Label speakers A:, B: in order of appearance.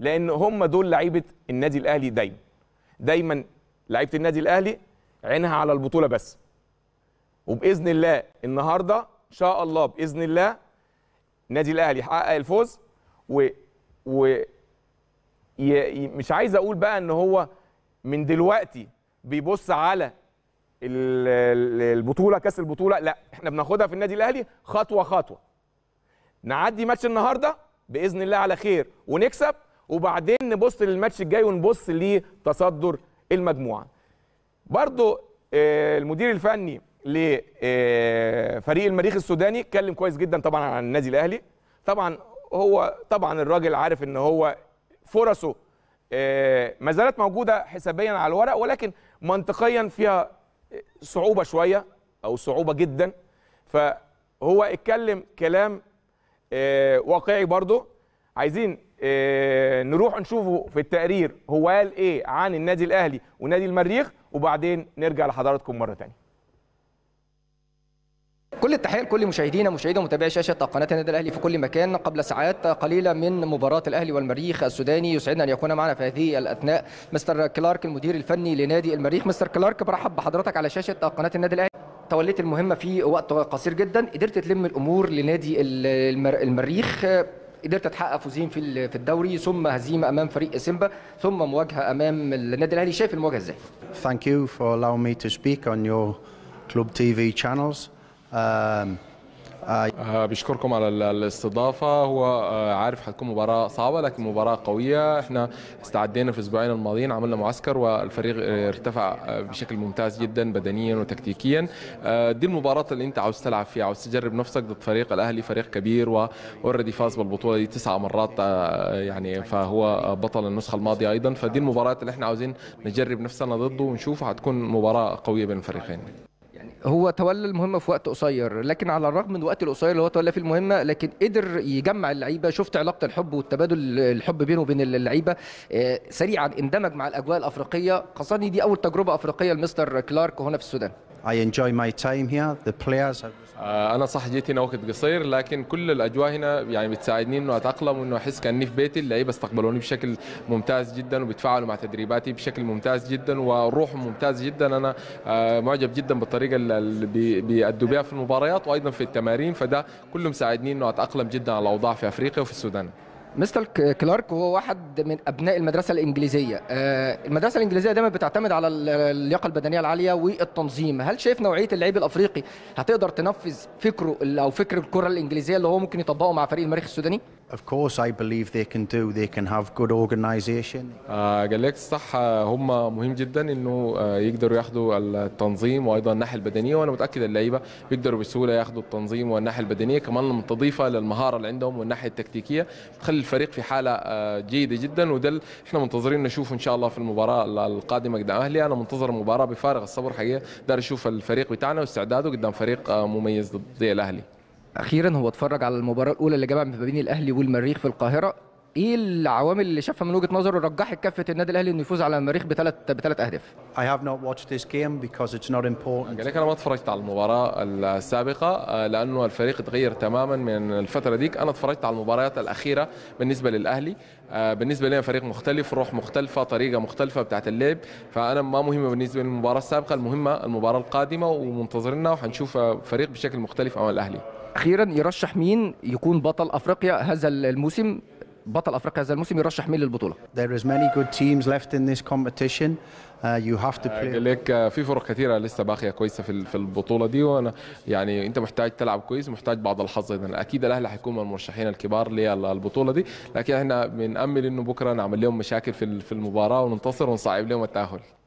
A: لان هم دول لعيبه النادي الاهلي دايما دايما لعيبه النادي الاهلي عينها على البطوله بس وباذن الله النهارده ان شاء الله باذن الله النادي الاهلي يحقق الفوز و, و... ي... ي... مش عايز اقول بقى ان هو من دلوقتي بيبص على ال- ال- البطوله كاس البطوله لا احنا بناخدها في النادي الاهلي خطوه خطوه نعدي ماتش النهارده باذن الله على خير ونكسب وبعدين نبص للماتش الجاي ونبص لتصدر المجموعه برضو آه، المدير الفني لفريق المريخ السوداني اتكلم كويس جدا طبعا عن النادي الاهلي طبعا هو طبعا الراجل عارف ان هو فرصه آه، ما زالت موجوده حسابيا على الورق ولكن منطقيا فيها صعوبه شويه او صعوبه جدا فهو اتكلم كلام آه، واقعي برضه عايزين آه، نروح نشوفه في التقرير هو قال ايه عن النادي الاهلي ونادي المريخ وبعدين نرجع لحضراتكم مره تانية
B: كل التحيه لكل مشاهدينا مشاهدي ومتابعي شاشه قناه النادي الاهلي في كل مكان قبل ساعات قليله من مباراه الاهلي والمريخ السوداني يسعدنا ان يكون معنا في هذه الاثناء مستر كلارك المدير الفني لنادي المريخ مستر كلارك برحب بحضرتك على شاشه قناه النادي الاهلي توليت المهمه في وقت قصير جدا قدرت تلم الامور لنادي المر- المريخ قدرت تحقق فوزين في ال- في الدوري ثم هزيمه امام فريق سيمبا ثم مواجهه امام النادي الاهلي شايف المواجهه ازاي
C: Thank you for allowing me to speak on your Club TV channels. Um,
D: آه، بشكركم على ال- الاستضافة هو آه، عارف حتكون مباراة صعبة لكن مباراة قوية احنا استعدينا في الاسبوعين الماضيين عملنا معسكر والفريق آه، ارتفع آه، بشكل ممتاز جدا بدنيا وتكتيكيا آه، دي المباراة اللي انت عاوز تلعب فيها عاوز تجرب نفسك ضد فريق الاهلي فريق كبير واوريدي فاز بالبطولة دي تسع مرات آه، يعني فهو آه، بطل النسخة الماضية ايضا فدي المباريات اللي احنا عاوزين نجرب نفسنا ضده ونشوف حتكون مباراة قوية بين الفريقين
B: هو تولى المهمه في وقت قصير لكن على الرغم من الوقت القصير اللي هو تولى فيه المهمه لكن قدر يجمع اللعيبه شفت علاقه الحب والتبادل الحب بينه وبين اللعيبه آه، سريعا اندمج مع الاجواء الافريقيه خاصه إن دي اول تجربه افريقيه لمستر كلارك هنا في السودان
C: I enjoy my time here. The players have
D: آه، انا صح جيت هنا وقت قصير لكن كل الاجواء هنا يعني بتساعدني انه اتاقلم وانه احس كاني في بيتي اللعيبه استقبلوني بشكل ممتاز جدا وبيتفاعلوا مع تدريباتي بشكل ممتاز جدا وروحهم ممتاز جدا انا آه، معجب جدا بالطريقه اللي- اللي بي- بيأدوا بها في المباريات وايضا في التمارين فده كله مساعدني انه اتاقلم جدا على الاوضاع في افريقيا وفي السودان
B: مستر ك- كلارك هو واحد من ابناء المدرسه الانجليزيه آه، المدرسه الانجليزيه دايما بتعتمد على ال- اللياقه البدنيه العاليه والتنظيم هل شايف نوعيه اللعيب الافريقي هتقدر تنفذ فكره ال- او فكر الكره الانجليزيه اللي هو ممكن يطبقه مع فريق المريخ السوداني
C: Of course, I believe they can do. They can have good organisation.
D: آه، قال لك صح آه، هم مهم جدا انه آه، يقدروا ياخذوا التنظيم وايضا الناحيه البدنيه وانا متاكد اللعيبه بيقدروا بسهوله ياخذوا التنظيم والناحيه البدنيه كمان لما تضيفها للمهاره اللي عندهم والناحيه التكتيكيه تخلي الفريق في حاله آه، جيده جدا وده اللي احنا منتظرين نشوفه ان شاء الله في المباراه القادمه قدام اهلي انا منتظر المباراه بفارغ الصبر حقيقه دار اشوف الفريق بتاعنا واستعداده قدام فريق آه، مميز ضد زي الاهلي
B: اخيرا هو اتفرج على المباراه الاولى اللي جمع ما بين الاهلي والمريخ في القاهره ايه العوامل اللي شافها من وجهه نظره رجحت كفه النادي الاهلي انه يفوز على المريخ بثلاث بثلاث اهداف
C: I have not watched this game because it's not important.
D: قال لك انا ما اتفرجت على المباراه السابقه آه، لانه الفريق تغير تماما من الفتره ديك انا اتفرجت على المباريات الاخيره بالنسبه للاهلي آه، بالنسبه لنا فريق مختلف روح مختلفه طريقه مختلفه بتاعت اللعب فانا ما مهمه بالنسبه للمباراه السابقه المهمه المباراه القادمه ومنتظرنا وحنشوف آه، فريق بشكل مختلف امام الاهلي
B: اخيرا يرشح مين يكون بطل افريقيا هذا الموسم بطل افريقيا هذا الموسم يرشح مين للبطوله
C: There is many good teams left in this competition. Uh, you have to play.
D: قال لك آه، في فرق كثيره لسه باقيه كويسه في في البطوله دي وانا يعني انت محتاج تلعب كويس ومحتاج بعض الحظ ايضا اكيد الاهلي حيكون من المرشحين الكبار للبطوله دي لكن احنا بنامل انه بكره نعمل لهم مشاكل في في المباراه وننتصر ونصعب لهم التاهل